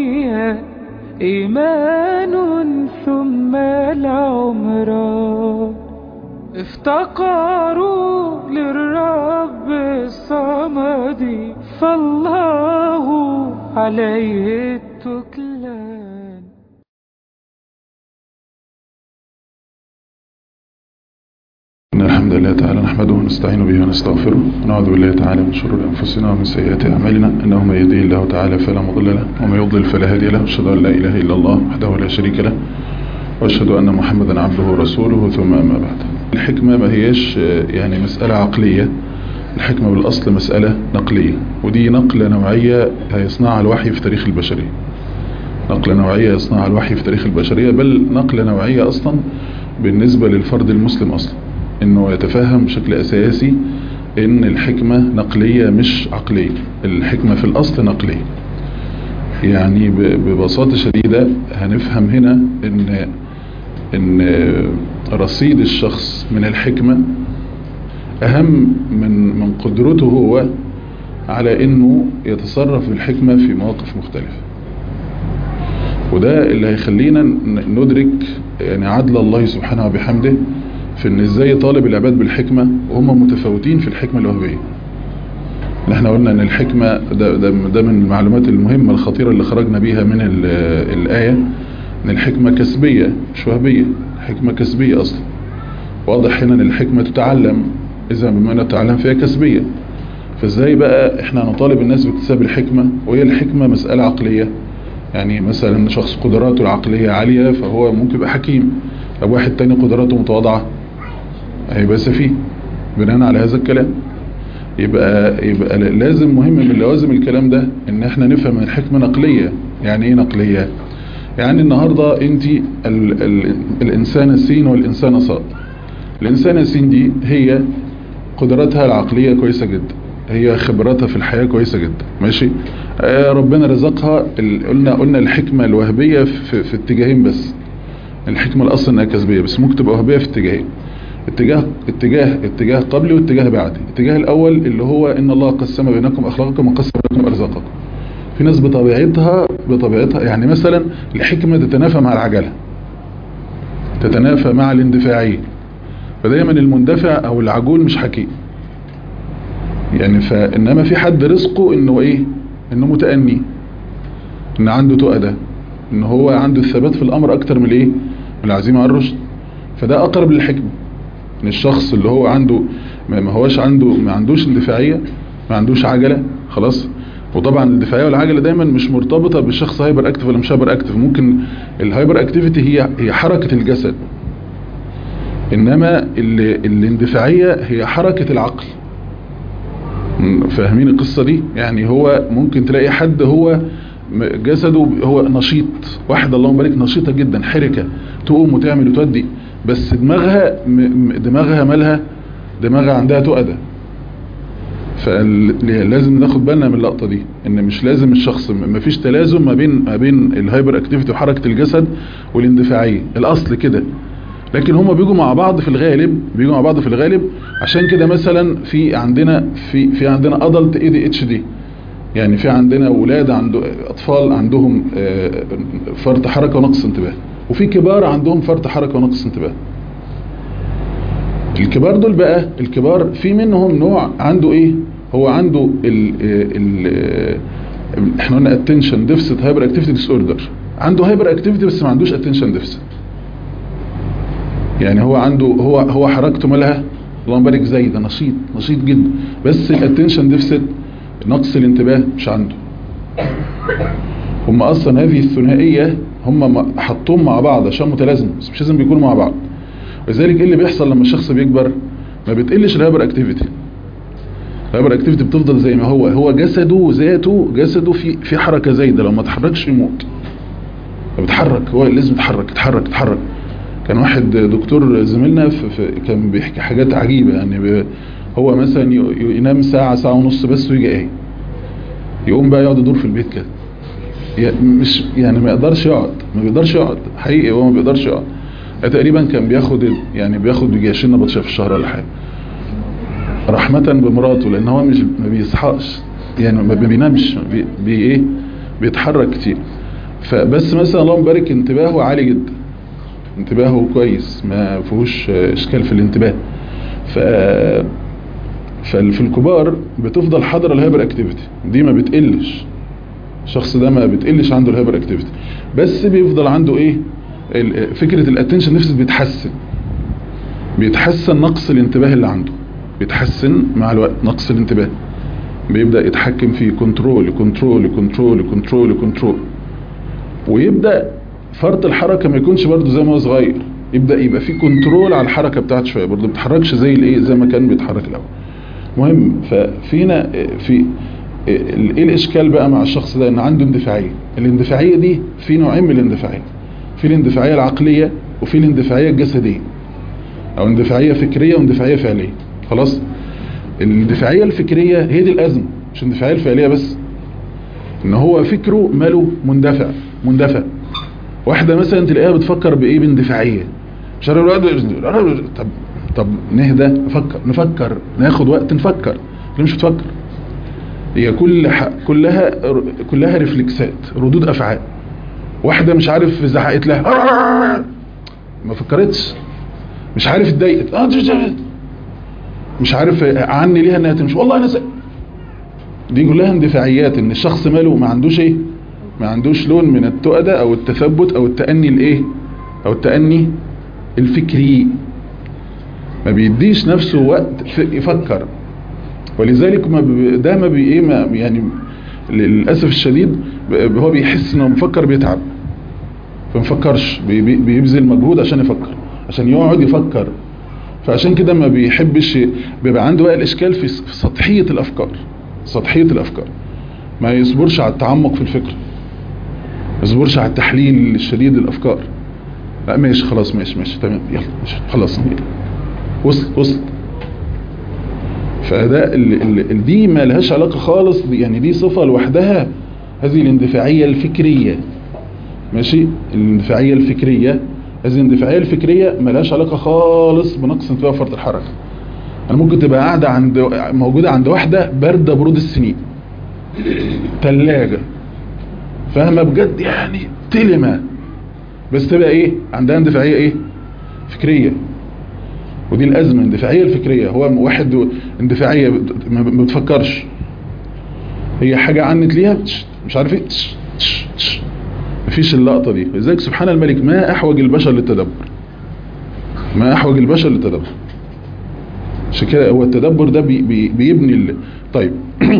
الدنيا إيمان ثم العمران افتقروا للرب الصمد فالله عليه التكلان إن الحمد لله تعالى نحمده ونستعين به ونستغفره ونعوذ بالله تعالى من شرور أنفسنا ومن سيئات أعمالنا إنه من يهديه الله تعالى فلا مضل له ومن يضلل فلا هادي له أشهد أن لا إله إلا الله وحده لا شريك له وأشهد أن محمدا عبده ورسوله ثم أما بعد الحكمة ما هيش يعني مسألة عقلية الحكمة بالأصل مسألة نقلية ودي نقلة نوعية هيصنعها الوحي في تاريخ البشرية نقلة نوعية يصنعها الوحي في تاريخ البشرية بل نقلة نوعية أصلا بالنسبة للفرد المسلم أصلا انه يتفهم بشكل اساسي ان الحكمة نقلية مش عقلية الحكمة في الاصل نقلية يعني ببساطة شديدة هنفهم هنا ان ان رصيد الشخص من الحكمة اهم من من قدرته هو على انه يتصرف بالحكمة في مواقف مختلفة وده اللي هيخلينا ندرك يعني عدل الله سبحانه وبحمده في ان ازاي طالب العباد بالحكمة وهم متفاوتين في الحكمة الوهبية احنا قلنا ان الحكمة ده, ده, ده من المعلومات المهمة الخطيرة اللي خرجنا بيها من الآية ان الحكمة كسبية مش وهبية حكمة كسبية اصلا واضح هنا ان الحكمة تتعلم اذا بما انها تتعلم فيها كسبية فازاي بقى احنا نطالب الناس باكتساب الحكمة وهي الحكمة مسألة عقلية يعني مثلا شخص قدراته العقلية عالية فهو ممكن يبقى حكيم طب واحد تاني قدراته متواضعة هيبقى سفيه بناء على هذا الكلام يبقى يبقى لازم مهم من لوازم الكلام ده ان احنا نفهم الحكمة نقلية يعني ايه نقلية يعني النهاردة انت ال ال الانسان السين والانسان صاد الانسان السين دي هي قدراتها العقلية كويسة جدا هي خبراتها في الحياة كويسة جدا ماشي آه ربنا رزقها قلنا قلنا الحكمة الوهبية في, في اتجاهين بس الحكمة الاصل انها كسبية بس ممكن تبقى وهبية في اتجاهين اتجاه اتجاه اتجاه قبلي واتجاه بعدي الاتجاه الاول اللي هو ان الله قسم بينكم اخلاقكم وقسم بينكم ارزاقكم في ناس بطبيعتها بطبيعتها يعني مثلا الحكمة تتنافى مع العجلة تتنافى مع الاندفاعية فدايما المندفع او العجول مش حكيم يعني فانما في حد رزقه انه ايه انه متأني ان عنده تؤدة ان هو عنده الثبات في الامر اكتر من الايه من العزيمة على الرشد فده اقرب للحكمة ان الشخص اللي هو عنده ما هوش عنده ما عندوش اندفاعية ما عندوش عجلة خلاص وطبعا الاندفاعية والعجلة دايما مش مرتبطة بالشخص هايبر اكتف ولا مش هايبر اكتف ممكن الهايبر اكتيفيتي هي هي حركة الجسد انما الاندفاعية هي حركة العقل فاهمين القصة دي يعني هو ممكن تلاقي حد هو جسده هو نشيط واحد اللهم بارك نشيطة جدا حركة تقوم وتعمل وتودي بس دماغها دماغها مالها دماغها عندها تؤدة فلازم ناخد بالنا من اللقطة دي ان مش لازم الشخص ما فيش تلازم ما بين ما بين الهايبر اكتيفيتي وحركة الجسد والاندفاعية الاصل كده لكن هما بيجوا مع بعض في الغالب بيجوا مع بعض في الغالب عشان كده مثلا في عندنا في في عندنا ادلت اي دي اتش دي يعني في عندنا اولاد عنده اطفال عندهم فرط حركة ونقص انتباه وفي كبار عندهم فرط حركة ونقص انتباه الكبار دول بقى الكبار في منهم نوع عنده ايه هو عنده ال ال احنا قلنا اتنشن ديفيسيت هايبر اكتيفيتي ديس اوردر عنده هايبر اكتيفيتي بس ما عندوش اتنشن ديفيسيت يعني هو عنده هو هو حركته مالها اللهم بارك زي ده نشيط نشيط جدا بس الاتنشن ديفيسيت نقص الانتباه مش عنده هم اصلا هذه الثنائية هم حطوهم مع بعض عشان متلازمة بس مش لازم بيكونوا مع بعض ولذلك ايه اللي بيحصل لما الشخص بيكبر ما بتقلش الهايبر اكتيفيتي الهايبر اكتيفيتي بتفضل زي ما هو هو جسده ذاته جسده في في حركة زايدة لو ما تحركش يموت بيتحرك هو لازم يتحرك يتحرك يتحرك كان واحد دكتور زميلنا في في كان بيحكي حاجات عجيبة يعني هو مثلا ينام ساعة ساعة ونص بس ويجي ايه يقوم بقى يقعد يدور في البيت كده مش يعني ما يقدرش يقعد ما بيقدرش يقعد حقيقي هو ما بيقدرش يقعد تقريبا كان بياخد يعني بياخد يجي 20 نبطشه في الشهر ولا حاجه رحمه بمراته لان هو مش ما بيصحاش يعني ما بينامش بي, بي ايه بيتحرك كتير فبس مثلا اللهم بارك انتباهه عالي جدا انتباهه كويس ما فيهوش اشكال في الانتباه ف ففي الكبار بتفضل حاضره الهايبر اكتيفيتي دي ما بتقلش الشخص ده ما بتقلش عنده الهايبر اكتيفيتي بس بيفضل عنده ايه ال- فكره الاتنشن نفسه بيتحسن بيتحسن نقص الانتباه اللي عنده بيتحسن مع الوقت نقص الانتباه بيبدا يتحكم فيه كنترول كنترول كنترول كنترول كنترول ويبدا فرط الحركه ما يكونش برضه زي ما هو صغير يبدا يبقى في كنترول على الحركه بتاعته شويه برضه ما بيتحركش زي الايه زي ما كان بيتحرك الاول مهم ففينا في ايه الاشكال بقى مع الشخص ده ان عنده اندفاعيه الاندفاعيه دي في نوعين من الاندفاعيه في الاندفاعيه العقليه وفي الاندفاعيه الجسديه او اندفاعيه فكريه واندفاعيه فعليه خلاص الاندفاعيه الفكريه هي دي الازمه مش الاندفاعيه الفعليه بس ان هو فكره ماله مندفع مندفع واحده مثلا تلاقيها بتفكر بايه باندفاعيه مش عارف الوقت- طب طب نهدى نفكر نفكر ناخد وقت نفكر ليه مش بتفكر هي كل ح... كلها كلها ريفلكسات ردود افعال واحده مش عارف زعقت لها ما فكرتش مش عارف اتضايقت آه، مش عارف عني ليها انها تمشي والله انا س... دي كلها اندفاعيات ان الشخص ماله ما عندوش ايه ما عندوش لون من التؤدة او التثبت او التأني الايه او التأني الفكري ما بيديش نفسه وقت في- يفكر ولذلك ما ب- ده ما بي ايه ما يعني للاسف الشديد ب- هو بيحس انه مفكر بيتعب فمفكرش بي- بي- بيبذل مجهود عشان يفكر عشان يقعد يفكر فعشان كده ما بيحبش بيبقى عنده بقى الاشكال في س- في سطحيه الافكار سطحيه الافكار ما يصبرش على التعمق في الفكر ما يصبرش على التحليل الشديد للافكار لا ماشي خلاص ماشي ماشي تمام يلا ماشي خلاص يلا. وصل وصل فده ال ال دي ما لهاش علاقة خالص دي- يعني دي صفة لوحدها هذه الاندفاعية الفكرية ماشي الاندفاعية الفكرية هذه الاندفاعية الفكرية ما لهاش علاقة خالص بنقص انتباه فرط الحركة انا ممكن تبقى قاعدة عند موجودة عند واحدة باردة برود السنين تلاجة فاهمة بجد يعني تلمة بس تبقى ايه عندها اندفاعية ايه فكرية ودي الأزمة الاندفاعية الفكرية هو واحد اندفاعية ما ما بتفكرش هي حاجة عنت ليها تش- مش عارف ايه تش- تش- تش. مفيش اللقطة دي لذلك سبحان الملك ما أحوج البشر للتدبر ما أحوج البشر للتدبر عشان كده هو التدبر ده بي بي بيبني ال... طيب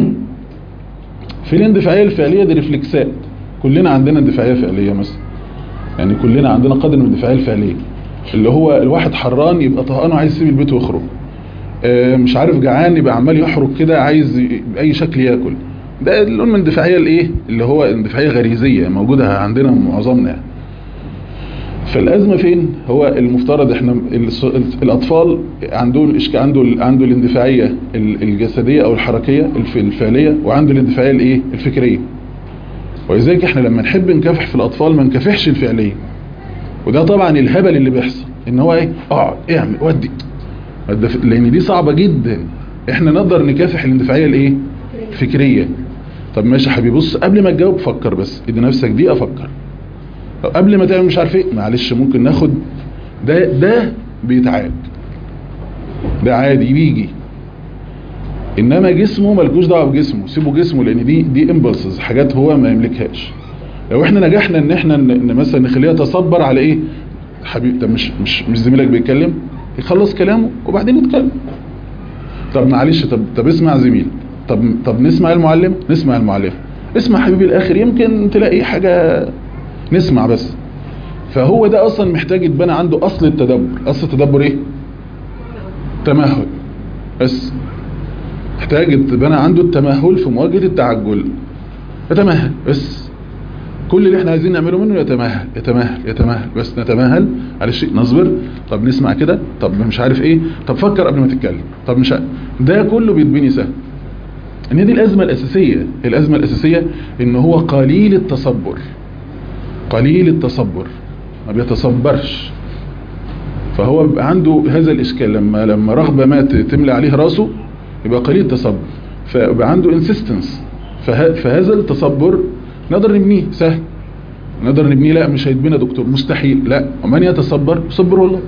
في الاندفاعية الفعلية دي ريفلكسات كلنا عندنا اندفاعية فعلية مثلا يعني كلنا عندنا قدر من الاندفاعية الفعلية اللي هو الواحد حران يبقى طهقان وعايز يسيب البيت ويخرج آه، مش عارف جعان يبقى عمال يحرق كده عايز ي- بأي شكل ياكل ده اللون من الاندفاعية الايه اللي هو اندفاعية غريزية موجودة عندنا معظمنا يعني. فالأزمة فين هو المفترض احنا الص- الأطفال عندهم الإشك- عنده ال- عنده الاندفاعية ال- الجسدية أو الحركية الف- الفعلية وعنده الاندفاعية الايه الفكرية ولذلك احنا لما نحب نكافح في الأطفال ما نكافحش الفعلية وده طبعا الهبل اللي بيحصل ان هو ايه اقعد اعمل ودي الدف- لان دي صعبة جدا احنا نقدر نكافح الاندفاعية الايه الفكرية طب ماشي يا حبيبي بص قبل ما تجاوب فكر بس ادي نفسك دقيقة فكر طب قبل ما تعمل مش عارف ايه معلش ممكن ناخد ده ده بيتعاد ده عادي بيجي انما جسمه ملكوش دعوه بجسمه سيبه جسمه لان دي دي امبلسز حاجات هو ما يملكهاش لو احنا نجحنا ان احنا ن- ن- مثلا نخليها تصبر على ايه حبيبي طب مش مش مش زميلك بيتكلم يخلص كلامه وبعدين يتكلم طب معلش طب طب اسمع زميل طب طب نسمع المعلم نسمع المعلم اسمع حبيبي الاخر يمكن تلاقي حاجه نسمع بس فهو ده اصلا محتاج يتبنى عنده اصل التدبر اصل التدبر ايه تمهل بس محتاج يتبنى عنده التمهل في مواجهه التعجل يتمهل بس كل اللي احنا عايزين نعمله منه يتمهل يتمهل يتمهل بس نتمهل على الشيء نصبر طب نسمع كده طب مش عارف ايه طب فكر قبل ما تتكلم طب مش عارف. ده كله بيتبني سهل ان دي الازمه الاساسيه الازمه الاساسيه ان هو قليل التصبر قليل التصبر ما بيتصبرش فهو بيبقى عنده هذا الاشكال لما لما رغبه ما ت- تملى عليه راسه يبقى قليل التصبر فيبقى عنده انسيستنس فهذا التصبر نقدر نبنيه سهل نقدر نبنيه لا مش هيتبنى دكتور مستحيل لا ومن يتصبر يصبره الله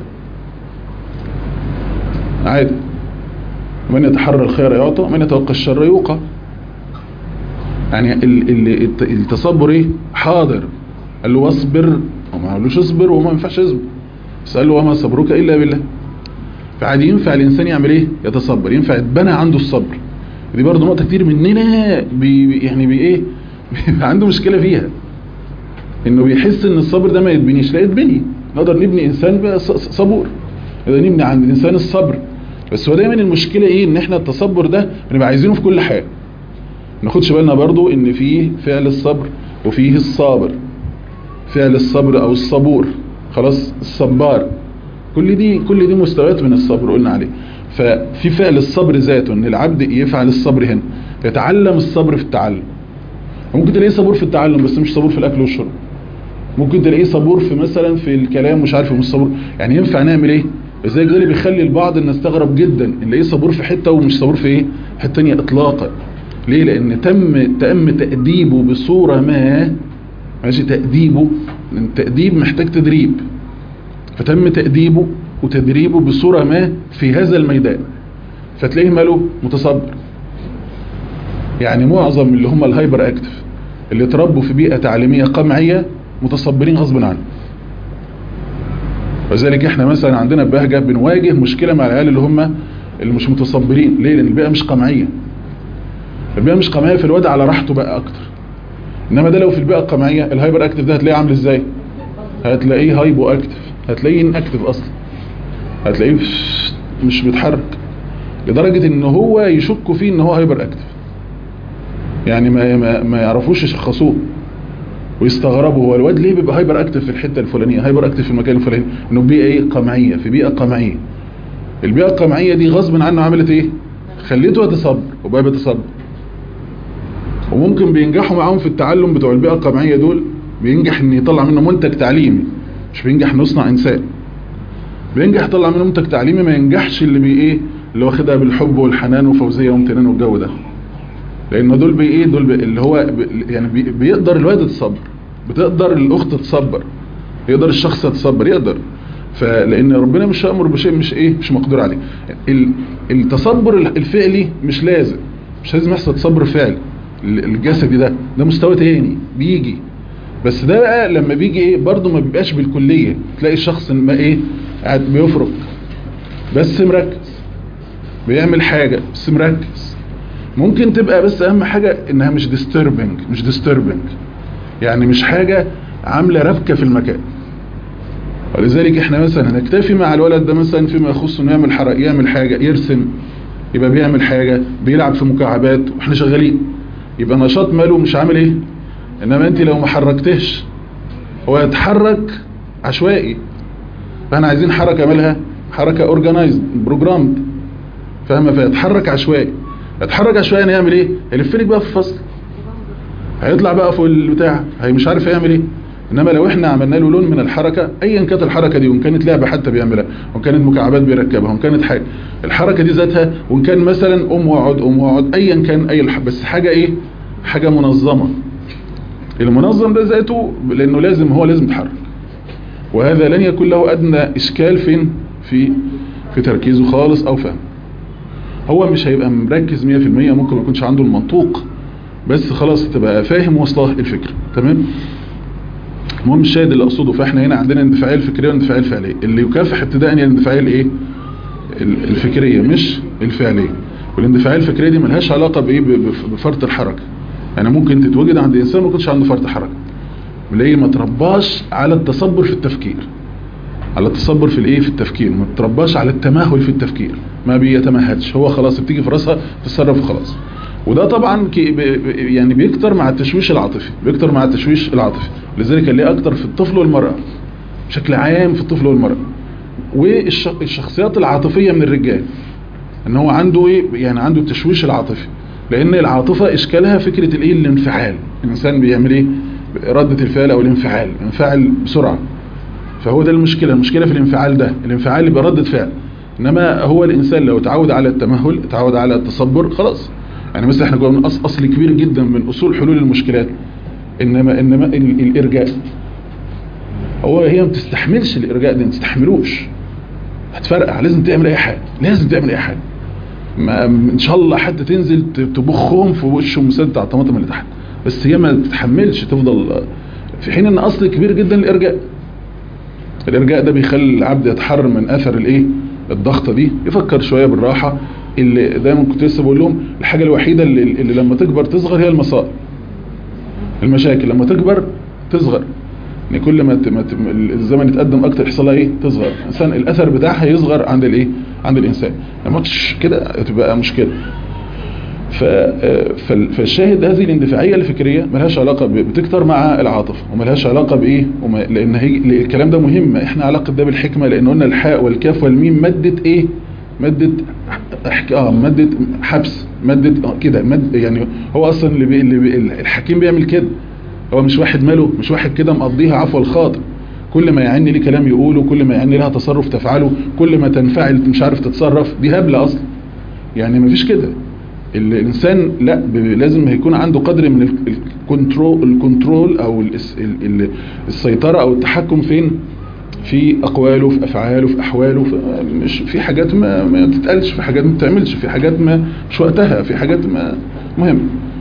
عادي ومن يتحرى الخير يعطى ومن يتوقع الشر يوقى يعني ال ال الت- التصبر ايه حاضر قال له واصبر وما قالوش اصبر وما ينفعش اصبر سأل له وما صبرك الا بالله فعادي ينفع الانسان يعمل ايه يتصبر ينفع يتبنى عنده الصبر دي برضه نقطه كتير مننا بي يعني بي ايه بيبقى عنده مشكله فيها انه بيحس ان الصبر ده ما يتبنيش لا يتبني نقدر نبني انسان بقى ص- ص- صبور نقدر نبني عند الانسان الصبر بس هو دايما المشكله ايه ان احنا التصبر ده بنبقى عايزينه في كل حاجه ما ناخدش بالنا برضو ان فيه فعل الصبر وفيه الصابر فعل الصبر او الصبور خلاص الصبار كل دي كل دي مستويات من الصبر قلنا عليه ففي فعل الصبر ذاته ان العبد يفعل الصبر هنا يتعلم الصبر في التعلم ممكن تلاقيه صبور في التعلم بس مش صبور في الاكل والشرب ممكن تلاقيه صبور في مثلا في الكلام مش عارف مش صبور يعني ينفع نعمل ايه ازاي ده اللي بيخلي البعض ان استغرب جدا نلاقيه صبور في حته ومش صبور في ايه حته ثانيه اطلاقا ليه لان تم تم تاديبه بصوره ما ماشي تاديبه التاديب محتاج تدريب فتم تاديبه وتدريبه بصوره ما في هذا الميدان فتلاقيه ماله متصبر يعني معظم اللي هم الهايبر اكتف اللي اتربوا في بيئه تعليميه قمعيه متصبرين غصب عنهم وذلك احنا مثلا عندنا بهجة بنواجه مشكلة مع العيال اللي هم اللي مش متصبرين ليه لان البيئة مش قمعية البيئة مش قمعية في الواد على راحته بقى اكتر انما ده لو في البيئة القمعية الهايبر اكتف ده هتلاقيه عامل ازاي هتلاقيه هايبو اكتف هتلاقيه ان اكتف اصلا هتلاقيه مش بيتحرك لدرجة ان هو يشكوا فيه ان هو هايبر اكتف يعني ما, ما, ما يعرفوش يشخصوه ويستغربوا هو الواد ليه بيبقى هايبر اكتف في الحته الفلانيه هايبر اكتف في المكان الفلاني انه بيئه ايه قمعيه في بيئه قمعيه البيئه القمعيه دي غصب عنه عملت ايه خليته يتصبر وبقى بيتصبر وممكن بينجحوا معاهم في التعلم بتوع البيئه القمعيه دول بينجح ان يطلع منه منتج تعليمي مش بينجح انه يصنع انسان بينجح يطلع منه منتج تعليمي ما ينجحش اللي بي ايه اللي واخدها بالحب والحنان وفوزيه وامتنان والجو ده لان دول بي ايه دول بي اللي هو بي يعني بي بيقدر الواد يتصبر بتقدر الاخت تصبر يقدر الشخص يتصبر يقدر فلان ربنا مش هيامر بشيء مش ايه مش مقدور عليه التصبر الفعلي مش لازم مش لازم يحصل تصبر فعلي الجسدي ده ده مستوى تاني بيجي بس ده بقى لما بيجي ايه برضه ما بيبقاش بالكليه تلاقي الشخص ما ايه قاعد بيفرق بس مركز بيعمل حاجه بس مركز ممكن تبقى بس اهم حاجة انها مش disturbing مش disturbing يعني مش حاجة عاملة ربكة في المكان ولذلك احنا مثلا هنكتفي مع الولد ده مثلا فيما يخص انه يعمل حرق يعمل حاجة يرسم يبقى بيعمل حاجة بيلعب في مكعبات واحنا شغالين يبقى نشاط ماله مش عامل ايه انما انت لو ما حركتهش هو يتحرك عشوائي فاحنا عايزين حركة مالها حركة اورجانيزد بروجرامد فاهمة فيتحرك عشوائي اتحرك عشوائيا يعمل ايه هيلف لك بقى في الفصل هيطلع بقى فوق البتاع هي مش عارف يعمل ايه انما لو احنا عملنا له لون من الحركه ايا كانت الحركه دي وان كانت لعبه حتى بيعملها وان كانت مكعبات بيركبها وان كانت حاجه الحركه دي ذاتها وان كان مثلا قوم واقعد قوم واقعد ايا كان اي بس حاجه ايه حاجه منظمه المنظم ده ذاته لانه لازم هو لازم يتحرك وهذا لن يكون له ادنى اشكال فين في في تركيزه خالص او فهم هو مش هيبقى مركز 100% ممكن ما يكونش عنده المنطوق بس خلاص تبقى فاهم وصله الفكرة تمام المهم الشاهد اللي اقصده فاحنا هنا عندنا اندفاعيه الفكريه والاندفاعيه الفعليه اللي يكافح ابتداء هي الاندفاعيه الايه الفكريه مش الفعليه والاندفاعيه الفكريه دي ملهاش علاقه بايه بفرط الحركه يعني ممكن تتوجد عند انسان ما يكونش عنده فرط حركه بلاقيه ما ترباش على التصبر في التفكير على التصبر في الايه في التفكير ما ترباش على التمهل في التفكير ما بيتمهدش هو خلاص بتيجي في راسها تتصرف وخلاص وده طبعا يعني بيكتر مع التشويش العاطفي بيكتر مع التشويش العاطفي لذلك اللي اكتر في الطفل والمرأة بشكل عام في الطفل والمرأة والشخصيات العاطفية من الرجال ان هو عنده ايه يعني عنده التشويش العاطفي لان العاطفة اشكالها فكرة الايه الانفعال الانسان بيعمل ايه ردة الفعل او الانفعال انفعل بسرعة فهو ده المشكلة المشكلة في الانفعال ده الانفعال اللي بردة فعل انما هو الانسان لو تعود على التمهل تعود على التصبر خلاص يعني مثلا احنا قلنا اصل كبير جدا من اصول حلول المشكلات انما انما الارجاء هو هي ما بتستحملش الارجاء ده ما تستحملوش هتفرقع لازم تعمل اي حاجه لازم تعمل اي حاجه ما ان شاء الله حتى تنزل تبخهم في وشهم مسدد بتاع الطماطم اللي تحت بس هي ما تتحملش تفضل في حين ان اصل كبير جدا الارجاء الارجاء ده بيخلي العبد يتحرر من اثر الايه الضغطه دي يفكر شويه بالراحه اللي دايما كنت لسه بقول لهم الحاجه الوحيده اللي, اللي لما تكبر تصغر هي المصائب المشاكل لما تكبر تصغر يعني كل ما الزمن يتقدم اكتر يحصل لها ايه تصغر الانسان الاثر بتاعها يصغر عند الايه عند الانسان لما كده تبقى مشكله فالشاهد هذه الاندفاعيه الفكريه ملهاش علاقه بتكتر مع العاطفه وملهاش علاقه بايه وما لان هي الكلام ده مهم احنا علاقه ده بالحكمه لان قلنا الحاء والكاف والميم ماده ايه ماده اه ماده حبس ماده آه كده مد يعني هو اصلا اللي, بي اللي بي الحكيم بيعمل كده هو مش واحد ماله مش واحد كده مقضيها عفو الخاطر كل ما يعني ليه كلام يقوله كل ما يعني لها تصرف تفعله كل ما تنفعل مش عارف تتصرف دي هبله اصلا يعني ما فيش كده الانسان لا لازم هيكون عنده قدر من الكنترول الكنترول او السيطره او التحكم فين في اقواله في افعاله في احواله في مش في حاجات ما ما تتقالش في حاجات ما بتعملش في حاجات ما مش وقتها في حاجات ما مهم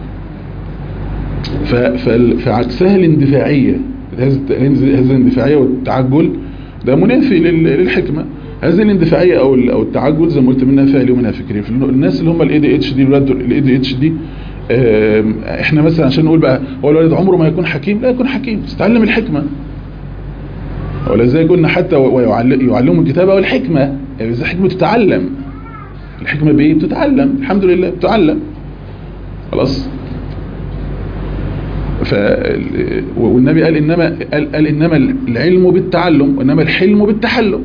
فعكسها الاندفاعيه هذه الاندفاعيه والتعجل ده منافي للحكمه هذه الاندفاعيه او او التعجل زي ما قلت منها فعلي ومنها فكري الناس اللي هم الاي دي اتش دي الاي دي اتش دي احنا مثلا عشان نقول بقى هو الولد عمره ما يكون حكيم لا يكون حكيم استعلم الحكمه ولذلك قلنا حتى ويعلموا الكتابه والحكمه يعني ازاي الحكمه تتعلم الحكمه بايه بتتعلم الحمد لله بتتعلم خلاص ف والنبي قال انما قال, قال انما العلم بالتعلم وانما الحلم بالتحلم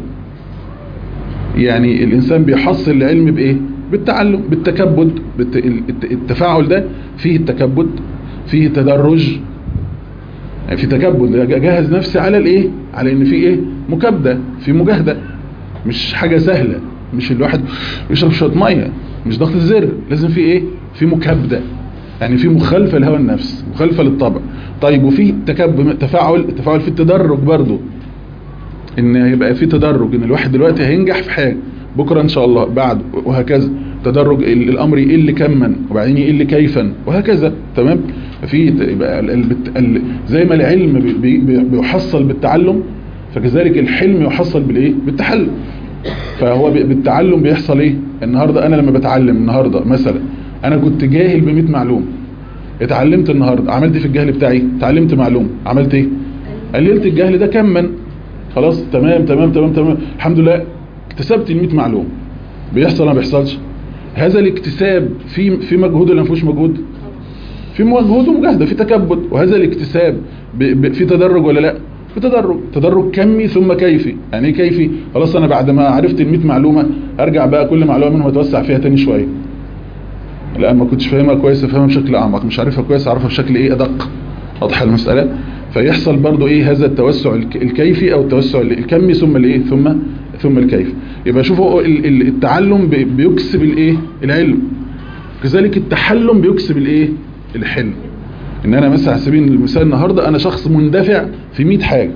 يعني الانسان بيحصل العلم بايه بالتعلم بالتكبد التفاعل ده فيه التكبد فيه تدرج يعني في تكبد اجهز نفسي على الايه على ان في ايه مكابده في مجاهده مش حاجه سهله مش الواحد يشرب شويه ميه مش ضغط الزر لازم في ايه في مكابده يعني في مخالفه لهوى النفس مخالفه للطبع طيب وفي تكبد تفاعل تفاعل في التدرج برضه ان يبقى في تدرج ان الواحد دلوقتي هينجح في حاجه بكره ان شاء الله بعد وهكذا تدرج الامر يقل كما وبعدين يقل كيفا وهكذا تمام في يبقى زي ما العلم بيحصل بالتعلم فكذلك الحلم يحصل بالايه بالتحلم فهو بالتعلم بيحصل ايه النهارده انا لما بتعلم النهارده مثلا انا كنت جاهل ب 100 معلومه اتعلمت النهارده عملت في الجهل بتاعي اتعلمت معلومه عملت ايه قللت الجهل ده كما خلاص تمام تمام تمام تمام الحمد لله اكتسبت ال 100 معلومه بيحصل ولا ما بيحصلش هذا الاكتساب في في مجهود ولا ما فيهوش مجهود في مجهود ومجاهده في تكبد وهذا الاكتساب في تدرج ولا لا في تدرج تدرج كمي ثم كيفي يعني ايه كيفي خلاص انا بعد ما عرفت ال 100 معلومه ارجع بقى كل معلومه منهم اتوسع فيها تاني شويه لا ما كنتش فاهمها كويس افهمها بشكل اعمق مش عارفها كويس اعرفها بشكل ايه ادق واضحه المساله فيحصل برضو ايه هذا التوسع الكيفي او التوسع الكمي ثم الايه ثم ثم الكيف يبقى شوفوا التعلم بيكسب الايه العلم كذلك التحلم بيكسب الايه الحلم ان انا مثلا على سبيل المثال النهارده انا شخص مندفع في 100 حاجه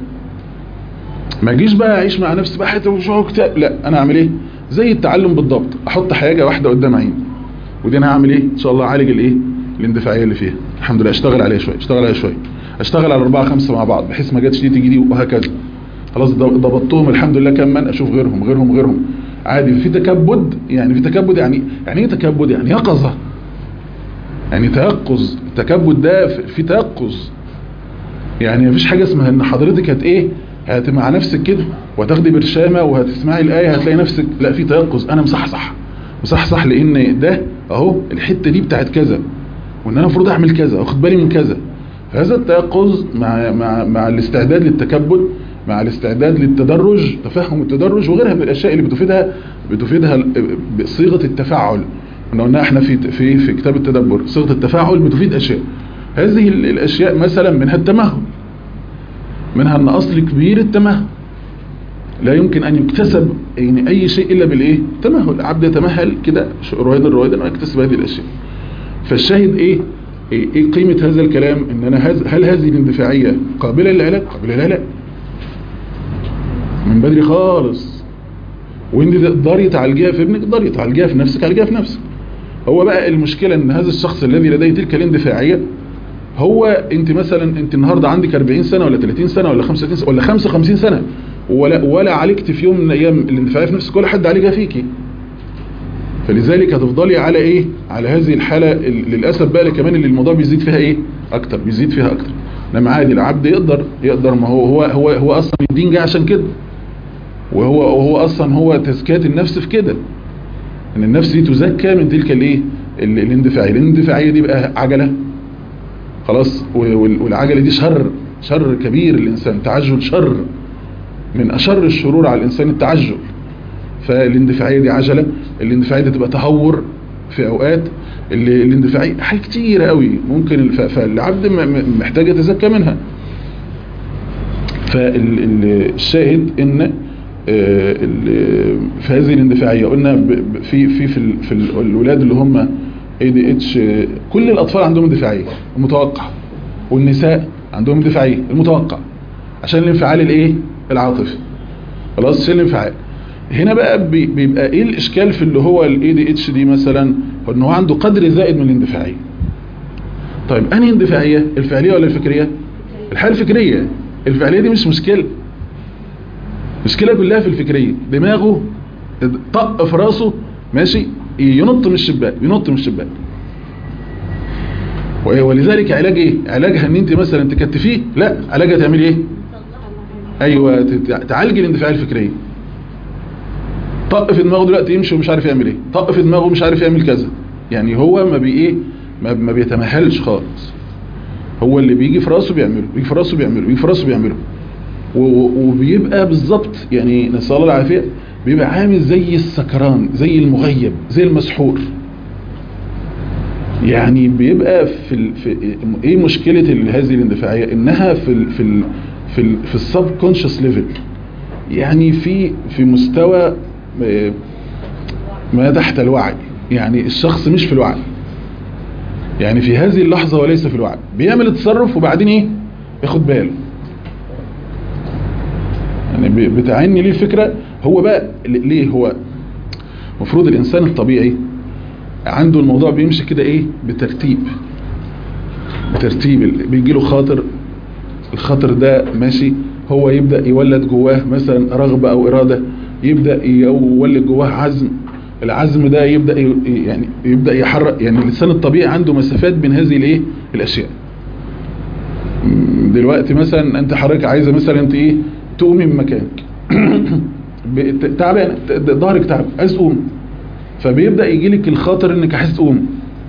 ما اجيش بقى اعيش مع نفسي بقى حته وشو كتاب لا انا اعمل ايه زي التعلم بالضبط احط حاجه واحده قدام عيني ودي انا هعمل ايه ان شاء الله اعالج الايه الاندفاعيه اللي فيها الحمد لله اشتغل عليها شويه اشتغل عليها شويه اشتغل على أربعة خمسة مع بعض بحيث ما جاتش دي تيجي دي وهكذا خلاص ضبطتهم الحمد لله كمان اشوف غيرهم غيرهم غيرهم عادي في تكبد يعني في تكبد يعني يعني ايه تكبد يعني يقظه يعني تيقظ التكبد ده في تيقظ يعني مفيش حاجه اسمها ان حضرتك هت ايه هت مع نفسك كده وهتاخدي برشامه وهتسمعي الايه هتلاقي نفسك لا في تيقظ انا مصحصح مصحصح لان ده اهو الحته دي بتاعت كذا وان انا المفروض اعمل كذا واخد بالي من كذا هذا التيقظ مع مع مع الاستعداد للتكبد مع الاستعداد للتدرج تفهم التدرج وغيرها من الاشياء اللي بتفيدها بتفيدها بصيغه التفاعل احنا قلنا احنا في في في كتاب التدبر صيغه التفاعل بتفيد اشياء هذه الاشياء مثلا منها التمهل منها ان اصل كبير التمهل لا يمكن ان يكتسب يعني اي شيء الا بالايه التمهل العبد يتمهل كده رويدا رويدا ويكتسب هذه الاشياء فالشاهد ايه ايه قيمة هذا الكلام ان انا هز هل هذه الاندفاعية قابلة للعلاج قابلة للعلاج من بدري خالص وانت تقدري تعالجيها في ابنك تقدري تعالجيها في نفسك تعالجيها في نفسك هو بقى المشكلة ان هذا الشخص الذي لديه تلك الاندفاعية هو انت مثلا انت النهاردة عندك 40 سنة ولا 30 سنة ولا 35 سنة ولا 55 سنة ولا, ولا عالجت في يوم من الايام الاندفاعية في نفسك ولا حد عالجها فيكي فلذلك هتفضلي على ايه على هذه الحالة للأسف بقى كمان اللي الموضوع بيزيد فيها ايه اكتر بيزيد فيها اكتر انما عادي العبد يقدر يقدر ما هو هو هو, هو اصلا الدين جه عشان كده وهو وهو اصلا هو تزكية النفس في كده ان النفس دي تزكى من تلك الايه الاندفاعية الاندفاعية دي بقى عجلة خلاص والعجلة دي شر شر كبير الانسان تعجل شر من اشر الشرور على الانسان التعجل فالاندفاعية دي عجلة الاندفاعية دي تبقى تهور في اوقات الاندفاعية حاجة كتيرة قوي ممكن فالعبد محتاج يتزكى منها فالشاهد ان في هذه الاندفاعية قلنا في في في, في الولاد اللي هم اي دي اتش كل الاطفال عندهم اندفاعية المتوقع والنساء عندهم اندفاعية المتوقع عشان الانفعال الايه العاطفي خلاص عشان الانفعال هنا بقى بيبقى ايه الاشكال في اللي هو الاي دي اتش دي مثلا ان هو عنده قدر زائد من الاندفاعية طيب انهي اندفاعية الفعلية ولا الفكرية الحالة الفكرية الفعلية دي مش مشكلة المشكلة كلها في الفكرية دماغه طق في راسه ماشي ينط من الشباك ينط من الشباك ولذلك علاج ايه علاجها ان انت مثلا تكتفيه لا علاجها تعمل ايه ايوه تعالج الاندفاعية الفكرية طق في دماغه دلوقتي يمشي ومش عارف يعمل ايه طق في دماغه مش عارف يعمل كذا يعني هو ما بي ايه ما, ما بيتمهلش خالص هو اللي بيجي في راسه بيعمله بيجي في راسه بيعمله بيجي في راسه بيعمله وبيبقى بالظبط يعني نسال الله العافيه بيبقى عامل زي السكران زي المغيب زي المسحور يعني بيبقى في, ال... في ايه مشكله هذه الاندفاعيه انها في ال... في ال... في ال... في السب كونشس ليفل يعني في في مستوى ما تحت الوعي يعني الشخص مش في الوعي يعني في هذه اللحظة وليس في الوعي بيعمل التصرف وبعدين ايه ياخد باله يعني بتعني ليه الفكرة هو بقى ليه هو مفروض الانسان الطبيعي عنده الموضوع بيمشي كده ايه بترتيب بترتيب بيجي له خاطر الخاطر ده ماشي هو يبدأ يولد جواه مثلا رغبة او ارادة يبدأ يولد جواه عزم العزم ده يبدأ يعني يبدأ يحرك يعني الانسان الطبيعي عنده مسافات بين هذه الايه الاشياء دلوقتي مثلا انت حضرتك عايزه مثلا انت ايه تقومي من مكانك تعبان ظهرك تعب عايز تقوم فبيبدأ يجي لك الخاطر انك عايز تقوم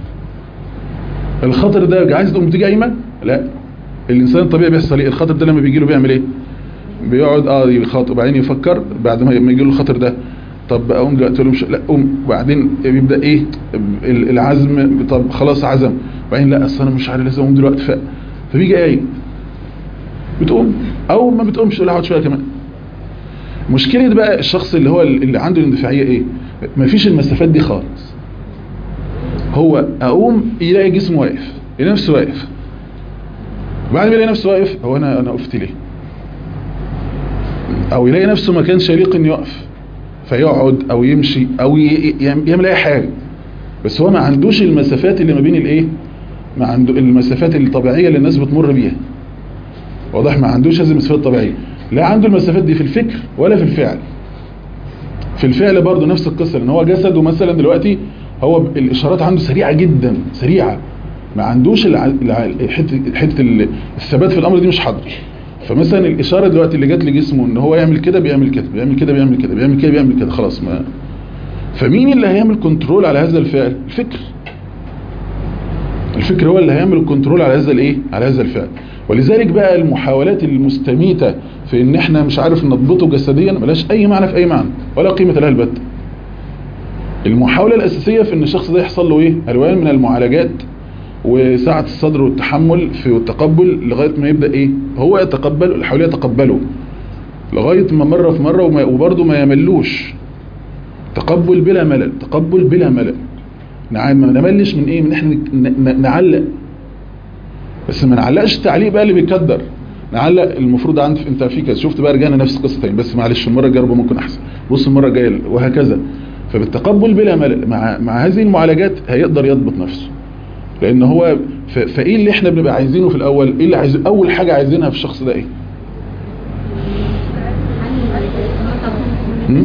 الخاطر ده عايز تقوم تيجي قايمه لا الانسان الطبيعي بيحصل ايه الخاطر ده لما بيجي له بيعمل ايه بيقعد اه يخاطب وبعدين يفكر بعد ما يجي له الخاطر ده طب اقوم دلوقتي له مش لا قوم وبعدين بيبدا ايه العزم طب خلاص عزم وبعدين لا اصل انا مش عارف لازم اقوم دلوقتي ف... فبيجي قايم بتقوم او ما بتقومش لا اقعد شويه كمان مشكله بقى الشخص اللي هو اللي عنده الاندفاعيه ايه مفيش المسافات دي خالص هو اقوم يلاقي جسمه واقف يلاقي نفسه واقف بعد ما يلاقي نفسه واقف هو انا انا وقفت ليه او يلاقي نفسه ما كانش يليق انه يقف فيقعد او يمشي او يعمل اي حاجه بس هو ما عندوش المسافات اللي ما بين الايه ما عنده المسافات الطبيعيه اللي الناس بتمر بيها واضح ما عندوش هذه المسافات الطبيعيه لا عنده المسافات دي في الفكر ولا في الفعل في الفعل برضه نفس القصه لان هو جسده مثلا دلوقتي هو الاشارات عنده سريعه جدا سريعه ما عندوش حته حته الثبات في الامر دي مش حاضر فمثلا الاشاره دلوقتي اللي جت لجسمه ان هو يعمل كده بيعمل كده بيعمل كده بيعمل كده بيعمل كده بيعمل كده خلاص ما فمين اللي هيعمل كنترول على هذا الفعل الفكر الفكر هو اللي هيعمل الكنترول على هذا الايه على هذا الفعل ولذلك بقى المحاولات المستميتة في ان احنا مش عارف نضبطه جسديا ملاش اي معنى في اي معنى ولا قيمة لها البتة المحاولة الاساسية في ان الشخص ده يحصل له ايه الوان من المعالجات وسعة الصدر والتحمل في التقبل لغاية ما يبدأ ايه هو يتقبل اللي حواليه يتقبله لغاية ما مرة في مرة وبرضه ما يملوش تقبل بلا ملل تقبل بلا ملل ما نملش من ايه من احنا نعلق بس ما نعلقش التعليق بقى اللي بيكدر نعلق المفروض عند انت في كذا شفت بقى رجعنا نفس القصه تاني بس معلش المره الجايه ربما ممكن احسن بص المره الجايه وهكذا فبالتقبل بلا ملل مع مع هذه المعالجات هيقدر يضبط نفسه لان هو ف- فايه اللي احنا بنبقى عايزينه في الاول ايه اللي عايزين اول حاجه عايزينها في الشخص ده ايه مم؟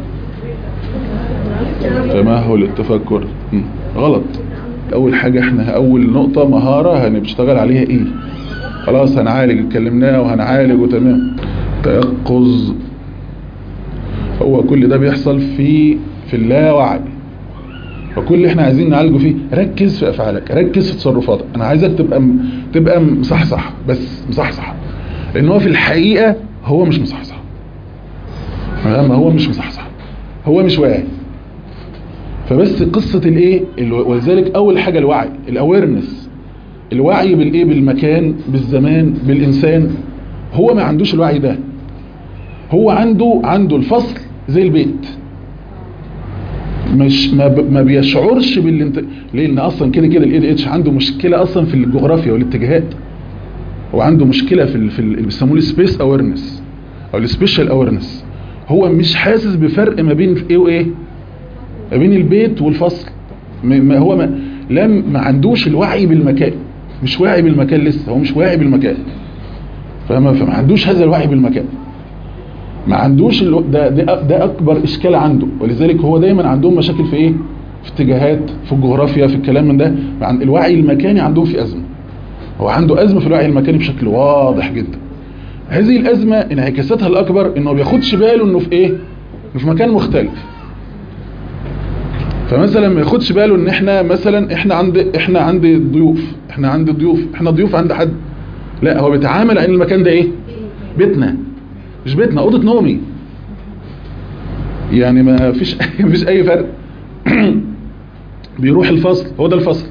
تمهل التفكر مم. غلط اول حاجة احنا اول نقطة مهارة هنشتغل عليها ايه خلاص هنعالج اتكلمناه وهنعالج وتمام تيقظ هو كل ده بيحصل في في اللاوعي فكل اللي احنا عايزين نعالجه فيه ركز في افعالك ركز في تصرفاتك انا عايزك تبقى م- تبقى مصحصح بس مصحصح لان هو في الحقيقة هو مش مصحصح ما هو مش مصحصح هو مش واعي فبس قصة الايه ال- ولذلك اول حاجة الوعي الاويرنس الوعي بالايه بالمكان بالزمان بالانسان هو ما عندوش الوعي ده هو عنده عنده الفصل زي البيت مش ما, ب- ما بيشعرش بالانت... لان اصلا كده كده الاي دي اتش عنده مشكله اصلا في الجغرافيا والاتجاهات هو عنده مشكله في ال... في ال... اللي بيسموه السبيس اويرنس او السبيشال اويرنس هو مش حاسس بفرق ما بين ايه وايه ما بين البيت والفصل ما ما هو ما لم ما عندوش الوعي بالمكان مش واعي بالمكان لسه هو مش واعي بالمكان فما فما عندوش هذا الوعي بالمكان ما عندوش الو... ده, ده ده اكبر اشكال عنده ولذلك هو دايما عندهم مشاكل في ايه في اتجاهات في الجغرافيا في الكلام من ده مع الوعي المكاني عندهم في ازمه هو عنده ازمه في الوعي المكاني بشكل واضح جدا هذه الازمه انعكاساتها الاكبر انه ما بياخدش باله انه في ايه انه في مكان مختلف فمثلا ما ياخدش باله ان احنا مثلا احنا عند احنا عند ضيوف احنا عند ضيوف احنا ضيوف عند حد لا هو بيتعامل على ان المكان ده ايه بيتنا مش بيتنا اوضه نومي يعني ما فيش ما فيش اي فرق بيروح الفصل هو ده الفصل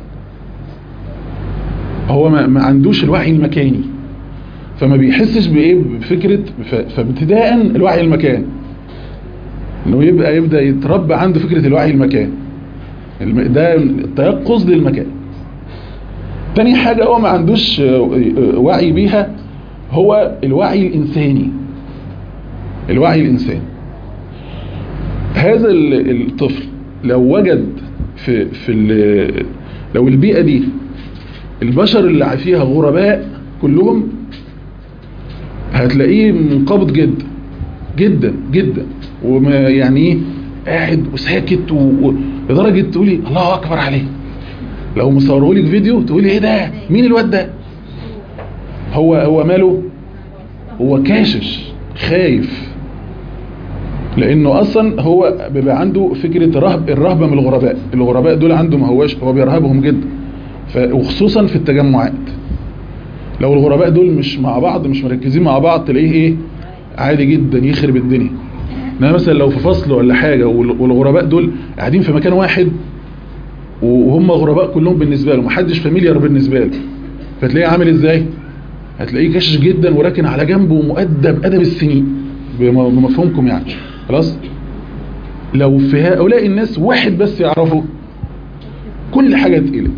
هو ما, ما عندوش الوعي المكاني فما بيحسش بايه بفكره ف- فابتداء الوعي المكاني انه يبقى يبدا يتربى عنده فكره الوعي المكاني الم- ده التيقظ للمكان تاني حاجة هو ما عندوش آه، آه، وعي بيها هو الوعي الإنساني الوعي الإنساني هذا ال- الطفل لو وجد في في ال- لو البيئة دي البشر اللي فيها غرباء كلهم هتلاقيه منقبض جدا جدا جدا وما يعني ايه قاعد وساكت و- و- لدرجة تقولي الله أكبر عليه لو مصوره لك فيديو تقولي ايه ده مين الواد ده هو هو ماله هو كاشش خايف لانه اصلا هو بيبقى عنده فكرة رهب الرهبة من الغرباء الغرباء دول عنده ما هواش هو بيرهبهم جدا ف- وخصوصا في التجمعات لو الغرباء دول مش مع بعض مش مركزين مع بعض تلاقيه ايه عادي جدا يخرب الدنيا انما مثلا لو في فصل ولا حاجة وال- والغرباء دول قاعدين في مكان واحد وهم غرباء كلهم بالنسبة له محدش فاميليار بالنسبة له فتلاقيه عامل ازاي هتلاقيه كشش جدا وراكن على جنبه ومؤدب ادب السنين بم- بمفهومكم يعني خلاص لو في هؤلاء الناس واحد بس يعرفه كل حاجة تقيلة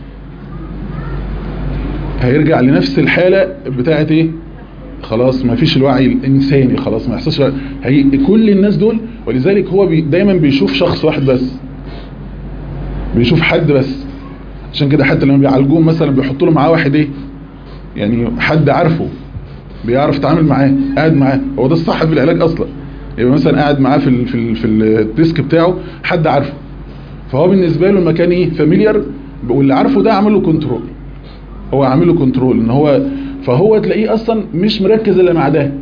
هيرجع لنفس الحالة بتاعت ايه خلاص ما فيش الوعي الانساني خلاص ما يحصلش هي كل الناس دول ولذلك هو بي دايما بيشوف شخص واحد بس بيشوف حد بس عشان كده حتى لما بيعالجوه مثلا بيحطوا له معاه واحد ايه يعني حد عارفه بيعرف يتعامل معاه قاعد معاه هو ده الصح في العلاج اصلا يبقى مثلا قاعد معاه في ال في ال في الديسك بتاعه حد عارفه فهو بالنسبه له المكان ايه فاميليار واللي عارفه ده عامل له كنترول هو عامل له كنترول ان هو فهو تلاقيه اصلا مش مركز الا مع ده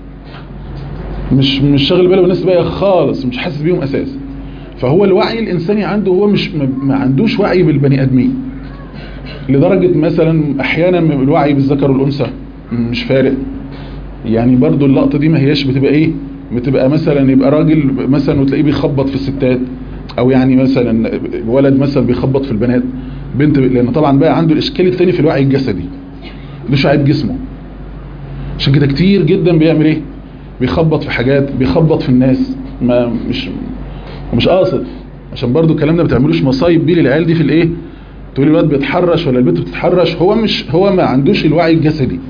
مش مش شاغل باله بالناس بقى خالص مش حاسس بيهم اساسا فهو الوعي الانساني عنده هو مش ما- ما عندوش وعي بالبني ادمين لدرجة مثلا احيانا الوعي بالذكر والانثى مش فارق يعني برضو اللقطة دي ما هياش بتبقى ايه بتبقى مثلا يبقى راجل مثلا وتلاقيه بيخبط في الستات او يعني مثلا ولد مثلا بيخبط في البنات بنت لان طبعا بقى عنده الاشكال الثاني في الوعي الجسدي مش وعي بجسمه عشان كده كتير جدا بيعمل ايه بيخبط في حاجات بيخبط في الناس ما مش ومش قاصد عشان برضو الكلام ده ما بتعملوش مصايب بيه للعيال دي في الايه تقول الواد بيتحرش ولا البنت بتتحرش هو مش هو ما عندوش الوعي الجسدي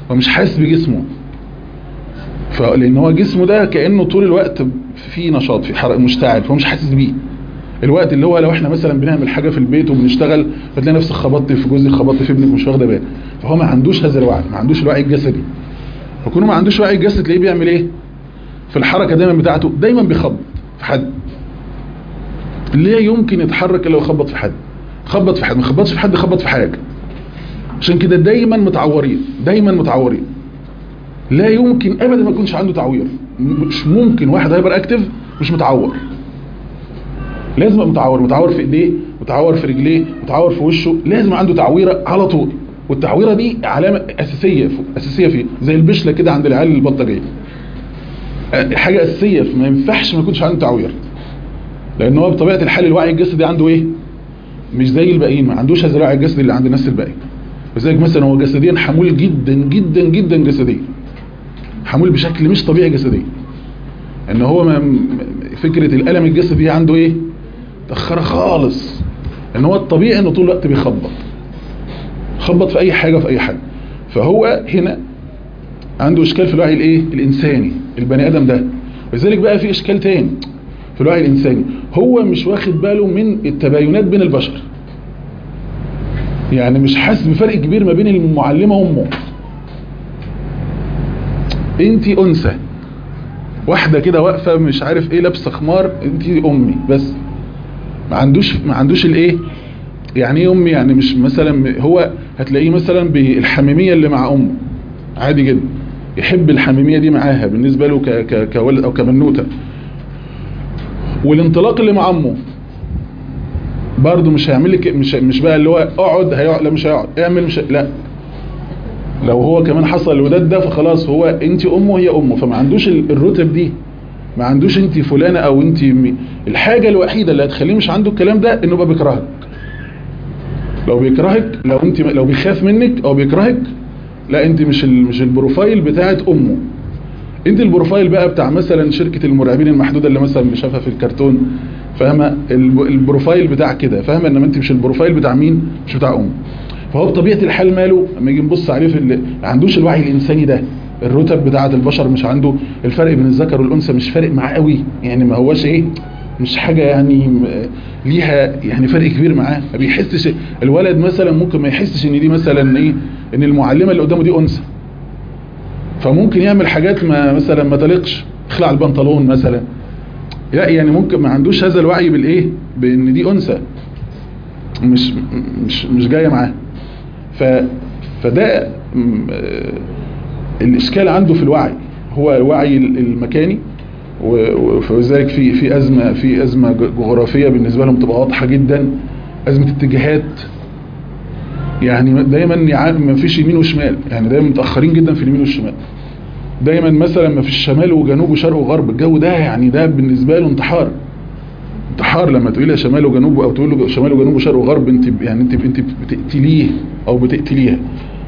هو مش حاسس بجسمه فلان هو جسمه ده كانه طول الوقت في نشاط في حركه مشتعل فهو مش حاسس بيه الوقت اللي هو لو احنا مثلا بنعمل حاجه في البيت وبنشتغل فتلاقي نفسك خبطت في جوزك خبطت في ابنك مش واخده بالك فهو ما عندوش هذا الوعي ما عندوش الوعي الجسدي فكونه ما عندوش وعي الجسد تلاقيه بيعمل ايه في الحركه دايما بتاعته دايما بيخبط في حد لا يمكن يتحرك الا يخبط في حد خبط في حد ما خبطش في حد خبط في حاجه عشان كده دايما متعورين دايما متعورين لا يمكن ابدا ما يكونش عنده تعوير مش ممكن واحد هايبر اكتف مش متعور لازم يبقى متعور متعور في ايديه متعور في رجليه متعور في وشه لازم عنده تعويره على طول والتعويره دي علامه اساسيه اساسيه فيه زي البشله كده عند العيال البلطجيه حاجه اساسيه ما ينفعش ما يكونش عنده تعوير لان هو بطبيعه الحال الوعي الجسدي عنده ايه مش زي الباقيين ما عندوش هذا الوعي الجسدي اللي عند الناس الباقيين لذلك مثلا هو جسديا حمول جدا جدا جدا جسديا حمول بشكل مش طبيعي جسديا ان هو ما فكره الالم الجسدي عنده ايه تاخره خالص ان هو الطبيعي انه طول الوقت بيخبط خبط في اي حاجه في اي حاجه فهو هنا عنده اشكال في الوعي الايه الانساني البني ادم ده ولذلك بقى في اشكال تاني في الوعي الانساني هو مش واخد باله من التباينات بين البشر يعني مش حاسس بفرق كبير ما بين المعلمه وامه انت انثى واحده كده واقفه مش عارف ايه لابسه خمار انت امي بس ما عندوش ما عندوش الايه يعني ايه امي يعني مش مثلا هو هتلاقيه مثلا بالحميميه اللي مع امه عادي جدا يحب الحميميه دي معاها بالنسبه له ك ك كولد او كبنوته والانطلاق اللي مع امه برضه مش هيعمل لك مش مش بقى اللي هو اقعد هيقعد لا مش هيقعد اعمل مش لا لو هو كمان حصل الوداد ده فخلاص هو انت امه هي امه فما عندوش الرتب دي ما عندوش انت فلانه او انت مي. الحاجه الوحيده اللي هتخليه مش عنده الكلام ده انه يبقى بيكرهك لو بيكرهك لو انت لو بيخاف منك او بيكرهك لا انت مش مش البروفايل بتاعت امه انت البروفايل بقى بتاع مثلا شركه المرعبين المحدوده اللي مثلا شافها في الكرتون فاهمه البروفايل بتاع كده فاهمه انما انت مش البروفايل بتاع مين مش بتاع امه فهو بطبيعه الحال ماله لما يجي نبص عليه في اللي ما عندوش الوعي الانساني ده الرتب بتاعه البشر مش عنده الفرق بين الذكر والانثى مش فارق معاه قوي يعني ما هوش ايه مش حاجه يعني ليها يعني فرق كبير معاه ما بيحسش الولد مثلا ممكن ما يحسش ان دي مثلا ايه ان المعلمه اللي قدامه دي انثى فممكن يعمل حاجات ما مثلا ما تليقش يخلع البنطلون مثلا لا يعني ممكن ما عندوش هذا الوعي بالايه بان دي انثى مش مش مش جايه معاه ف فده الاشكال عنده في الوعي هو الوعي المكاني وفذلك في في ازمه في ازمه جغرافيه بالنسبه لهم تبقى واضحه جدا ازمه اتجاهات يعني دايما ما فيش يمين وشمال يعني دايما متاخرين جدا في اليمين والشمال دايما مثلا ما فيش شمال وجنوب وشرق وغرب الجو ده يعني ده بالنسبه له انتحار انتحار لما تقول له شمال وجنوب او تقول له شمال وجنوب وشرق وغرب انت يعني انت انت بتقتليه او بتقتليها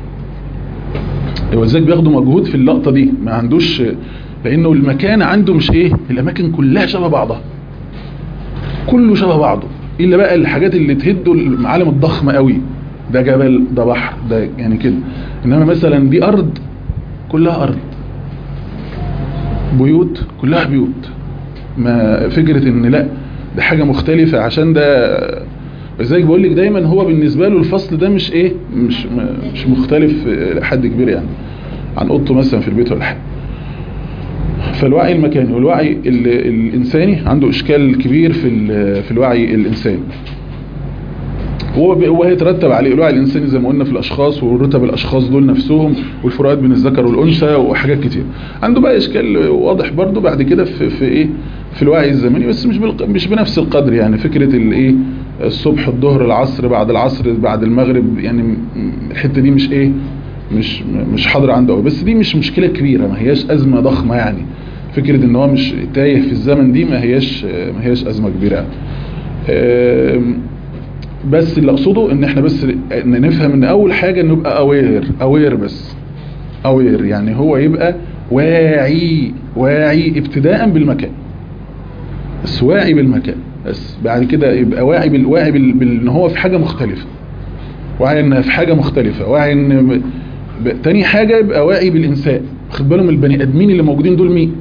ولذلك بياخدوا مجهود في اللقطه دي ما عندوش لانه المكان عنده مش ايه الاماكن كلها شبه بعضها كله شبه بعضه الا بقى الحاجات اللي تهده المعالم الضخمه قوي ده جبل ده بحر ده يعني كده انما مثلا دي ارض كلها ارض بيوت كلها بيوت ما فكره ان لا ده حاجه مختلفه عشان ده ازاي بقول لك دايما هو بالنسبه له الفصل ده مش ايه مش مش مختلف لحد كبير يعني عن اوضته مثلا في البيت ولا حاجه فالوعي المكاني والوعي الانساني عنده اشكال كبير في في الوعي الانساني هو هيترتب عليه الوعي الانساني زي ما قلنا في الاشخاص ورتب الاشخاص دول نفسهم والفروقات بين الذكر والانثى وحاجات كتير عنده بقى اشكال واضح برضو بعد كده في, في ايه في الوعي الزمني بس مش مش بنفس القدر يعني فكره الايه الصبح الظهر العصر بعد العصر بعد المغرب يعني الحته دي مش ايه مش مش حاضره عنده قوي بس دي مش مشكله كبيره ما هياش ازمه ضخمه يعني فكره ان هو مش تايه في الزمن دي ما هياش ما هياش ازمه كبيره يعني. بس اللي اقصده ان احنا بس ان نفهم ان اول حاجه انه يبقى اوير اوير بس اوير يعني هو يبقى واعي واعي ابتداء بالمكان بس واعي بالمكان بس بعد كده يبقى واعي بالواعي بال... بال... ان هو في حاجه مختلفه واعي ان في حاجه مختلفه واعي ان ب- تاني حاجة يبقى واعي بالإنسان واخد باله من البني آدمين اللي موجودين دول مين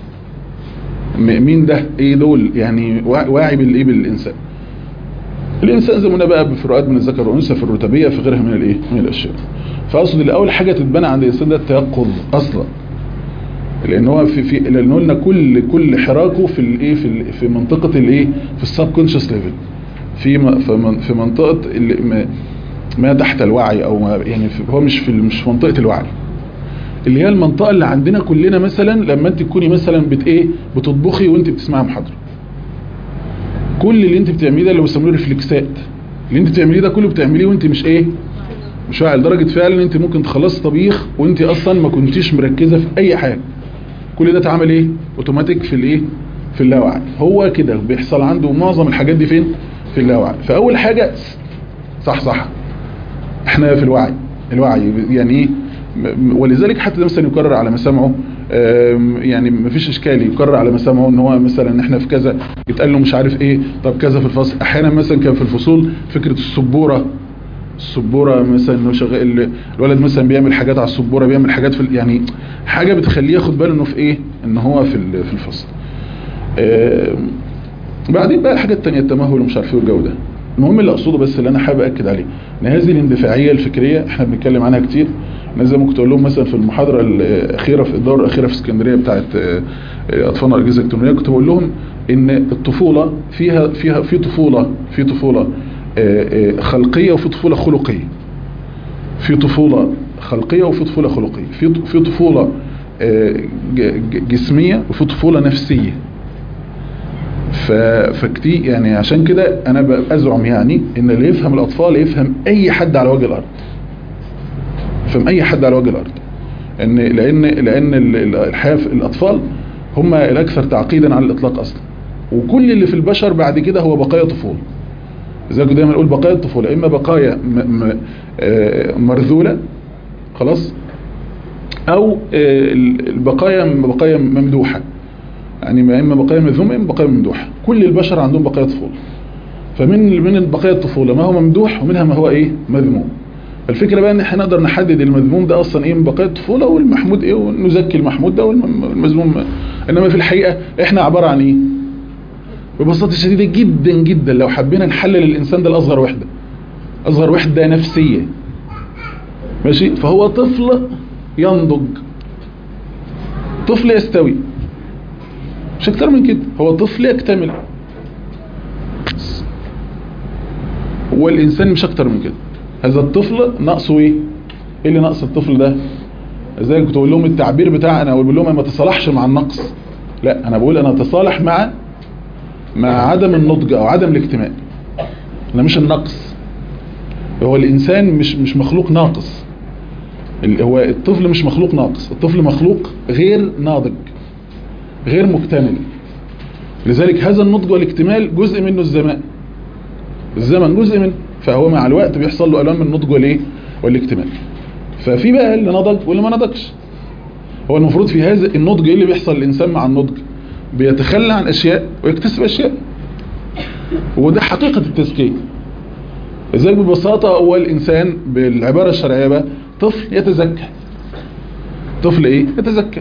م- مين ده ايه دول يعني وا- واعي بالايه بالإنسان الإنسان زي ما قلنا بقى بفروقات من الذكر والأنثى في الرتبية في غيرها من الايه من الأشياء فأقصد اللي أول حاجة تتبنى عند الإنسان ده التيقظ أصلا لان هو في في لان قلنا كل كل حراكه في الايه في ال- في منطقه الايه في السب كونشس ليفل في م- في من- في منطقه اللي ما, ما تحت الوعي او ما يعني في هو مش في ال- مش في منطقه الوعي اللي هي المنطقه اللي عندنا كلنا مثلا لما انت تكوني مثلا بت ايه بتطبخي وانت بتسمعي محاضره كل اللي انت بتعمليه ده اللي بيسموه ريفلكسات اللي انت بتعمليه ده كله بتعمليه وانت مش ايه مش واعي لدرجه فعلا انت ممكن تخلصي طبيخ وانت اصلا ما كنتيش مركزه في اي حاجه كل ده اتعمل ايه اوتوماتيك في الايه في اللاوعي هو كده بيحصل عنده معظم الحاجات دي فين في اللاوعي فاول حاجه صح صح احنا في الوعي الوعي يعني ايه م- م- ولذلك حتى ده مثلا يكرر على مسامعه آم، يعني مفيش اشكال يكرر على مسامعه ان هو مثلا احنا في كذا يتقال له مش عارف ايه طب كذا في الفصل احيانا مثلا كان في الفصول فكره السبوره السبوره مثلا انه شغال الولد مثلا بيعمل حاجات على السبوره بيعمل حاجات في ال- يعني حاجه بتخليه ياخد باله انه في ايه ان هو في ال- في الفصل آم، بعدين بقى الحاجه الثانيه التمهل ومش عارف ايه والجو ده المهم اللي اقصده بس اللي انا حابب اكد عليه ان هذه الاندفاعيه الفكريه احنا بنتكلم عنها كتير انا زي ما كنت اقول لهم مثلا في المحاضره الاخيره في الدوره الاخيره في اسكندريه بتاعه آه، آه، اطفالنا الاجهزه الالكترونيه كنت بقول لهم ان الطفوله فيها فيها في طفوله في طفوله آه، آه، خلقيه وفي طفوله خلقيه في طفوله خلقيه وفي طفوله خلقيه في في طفوله آه، ج- ج- جسميه وفي طفوله نفسيه ف- فكتير يعني عشان كده انا ب- ازعم يعني ان اللي يفهم الاطفال يفهم اي حد على وجه الارض يفهم اي حد على وجه الارض ان لان لان ال- ال- الحياه في الاطفال هم الاكثر تعقيدا على الاطلاق اصلا وكل اللي في البشر بعد كده هو بقايا طفوله زي كده دايما نقول بقايا الطفوله اما بقايا م- م- آه، مرذوله خلاص او آه، ال- البقايا بقايا ممدوحه يعني ما اما بقايا مذمومه اما بقايا ممدوحه كل البشر عندهم بقايا طفوله فمن من بقايا الطفوله ما هو ممدوح ومنها ما هو ايه مذموم الفكره بقى ان احنا نقدر نحدد المذموم ده اصلا ايه من بقايا الطفوله والمحمود ايه ونزكي المحمود ده والمذموم انما في الحقيقه احنا عباره عن ايه ببساطه شديده جدا جدا لو حبينا نحلل الانسان ده لاصغر وحده اصغر وحده نفسيه ماشي فهو طفل ينضج طفل يستوي مش اكتر من كده هو طفل يكتمل هو الانسان مش اكتر من كده هذا الطفل ناقصه ايه ايه اللي ناقص الطفل ده ازاي كنت بقول لهم التعبير بتاع انا بقول لهم ما تصالحش مع النقص لا انا بقول انا اتصالح مع مع عدم النضج او عدم الاكتمال انا مش النقص هو الانسان مش مش مخلوق ناقص ال- هو الطفل مش مخلوق ناقص الطفل مخلوق غير ناضج غير مكتمل لذلك هذا النضج والاكتمال جزء منه الزمان الزمن جزء منه فهو مع الوقت بيحصل له الوان من النضج والايه والاكتمال ففي بقى اللي نضج واللي ما نضجش هو المفروض في هذا النضج ايه اللي بيحصل للانسان مع النضج بيتخلى عن اشياء ويكتسب اشياء وده حقيقة التزكية ازاي ببساطة هو الانسان بالعبارة الشرعية بقى طفل يتزكى طفل ايه يتزكى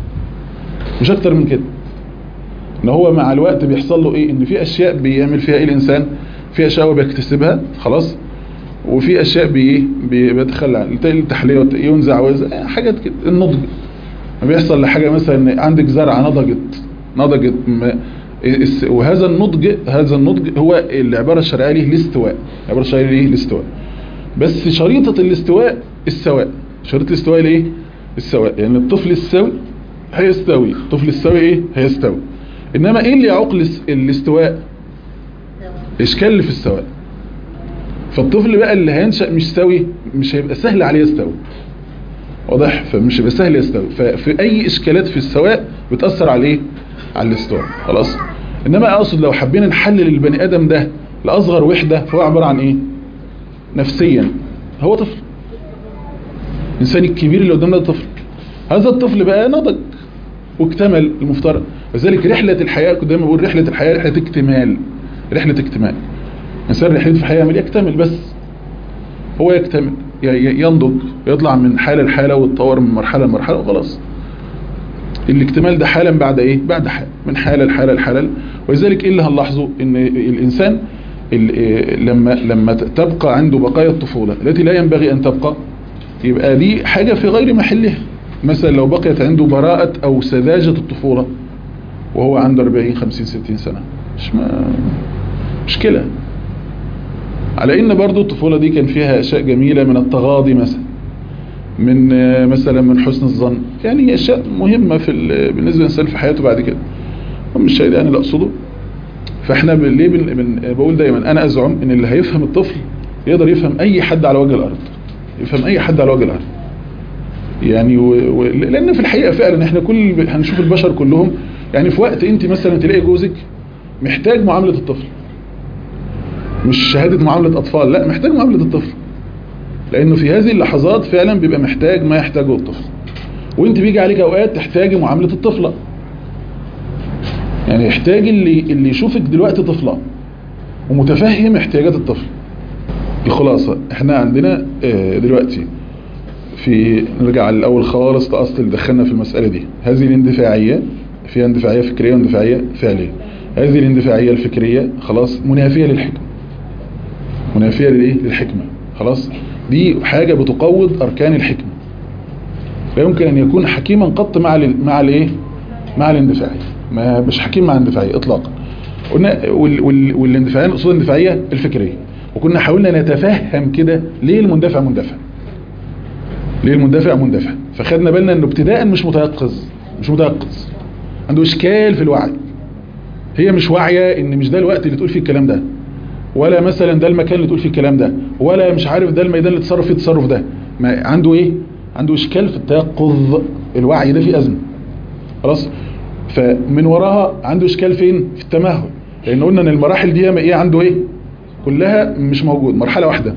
مش اكتر من كده ان هو مع الوقت بيحصل له ايه ان في اشياء بيعمل فيها ايه الانسان في اشياء هو بيكتسبها خلاص وفي اشياء بي بي- بيتخلى عن التحليه والت- ينزع ويز- حاجات كده النضج ما بيحصل لحاجه مثلا عندك زرعه نضجت نضجت م- الس- وهذا النضج هذا النضج هو العباره الشرعيه ليه الاستواء العباره الشرعيه ليه الاستواء بس شريطه الاستواء السواء شريطه الاستواء الايه السواء يعني الطفل السوي هيستوي الطفل السوي ايه هيستوي انما ايه اللي يعوق الاس- الاستواء اشكال اللي في السواء فالطفل بقى اللي هينشأ مش سوي مش هيبقى سهل عليه يستوي واضح فمش هيبقى سهل يستوي ففي اي اشكالات في السواء بتأثر على ايه على الاستواء خلاص انما اقصد لو حبينا نحلل البني ادم ده لاصغر وحدة فهو عبارة عن ايه نفسيا هو طفل الانسان الكبير اللي قدامنا ده طفل هذا الطفل بقى نضج واكتمل المفترض وذلك رحلة الحياة كنت دايما بقول رحلة الحياة رحلة اكتمال رحلة اكتمال الانسان رحلته في الحياة يعمل يكتمل بس هو يكتمل ي- ي- ينضج يطلع من حالة لحالة ويتطور من مرحلة لمرحلة وخلاص الاكتمال ده حالا بعد ايه بعد حال من حالة لحالة لحالة ولذلك ايه اللي هنلاحظه ان الانسان ال- إيه لما لما ت- تبقى عنده بقايا الطفولة التي لا ينبغي ان تبقى يبقى دي حاجة في غير محلها مثلا لو بقيت عنده براءة او سذاجة الطفولة وهو عنده 40 50 60 سنة مش ما مشكلة على ان برضو الطفولة دي كان فيها اشياء جميلة من التغاضي مثلا من آه، مثلا من حسن الظن يعني اشياء مهمة في ال- بالنسبة للانسان في حياته بعد كده مش شيء يعني اللي اقصده فاحنا ب- ليه بن بن بقول دايما انا ازعم ان اللي هيفهم الطفل يقدر يفهم اي حد على وجه الارض يفهم اي حد على وجه الارض يعني و... و... لان في الحقيقة فعلا احنا كل هنشوف البشر كلهم يعني في وقت انت مثلا تلاقي جوزك محتاج معاملة الطفل مش شهادة معاملة اطفال لا محتاج معاملة الطفل لانه في هذه اللحظات فعلا بيبقى محتاج ما يحتاجه الطفل وانت بيجي عليك اوقات تحتاجي معاملة الطفلة يعني يحتاج اللي اللي يشوفك دلوقتي طفلة ومتفهم احتياجات الطفل الخلاصة احنا عندنا آه، دلوقتي في نرجع للأول خالص لأصل اللي دخلنا في المسألة دي هذه الاندفاعية فيها اندفاعية فكرية واندفاعية فعلية هذه الاندفاعية الفكرية خلاص منافية للحكمة منافية للإيه؟ للحكمة خلاص دي حاجة بتقوض أركان الحكمة لا يمكن أن يكون حكيما قط مع ال مع الإيه مع الاندفاعية ما مش حكيم مع الاندفاعية إطلاقا قلنا وال وال والاندفاعية الأصول الاندفاعية الفكرية وكنا حاولنا نتفهم كده ليه المندفع مندفع ليه المندفع مندفع فخدنا بالنا انه ابتداء مش متيقظ مش متيقظ عنده اشكال في الوعي هي مش واعية ان مش ده الوقت اللي تقول فيه الكلام ده ولا مثلا ده المكان اللي تقول فيه الكلام ده ولا مش عارف ده الميدان اللي تصرف فيه التصرف ده ما عنده ايه عنده اشكال في التيقظ الوعي ده فيه ازمه خلاص فمن وراها عنده اشكال فين في التمهل لان قلنا ان المراحل دي ايه عنده ايه كلها مش موجود مرحله واحده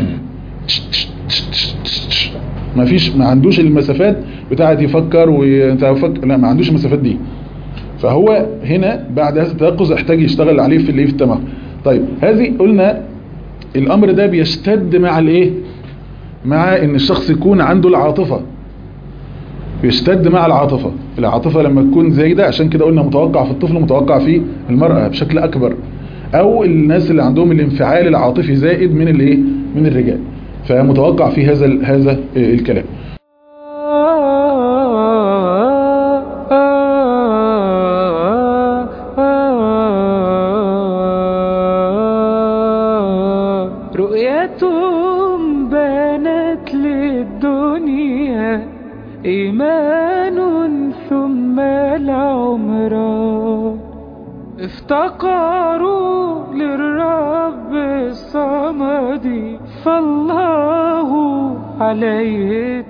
ما فيش ما عندوش المسافات بتاعت يفكر ويفكر لا ما عندوش المسافات دي فهو هنا بعد هذا التيقظ يحتاج يشتغل عليه في الايه في التمهل طيب هذه قلنا الامر ده بيشتد مع الايه مع ان الشخص يكون عنده العاطفة بيشتد مع العاطفة العاطفة لما تكون زايدة عشان كده قلنا متوقع في الطفل متوقع في المرأة بشكل اكبر او الناس اللي عندهم الانفعال العاطفي زائد من الايه من الرجال فمتوقع في هذا ال- هذا الكلام رؤيتهم بانت للدنيا إيمان ثم العمران افتقروا للرب الصمد فالله عليه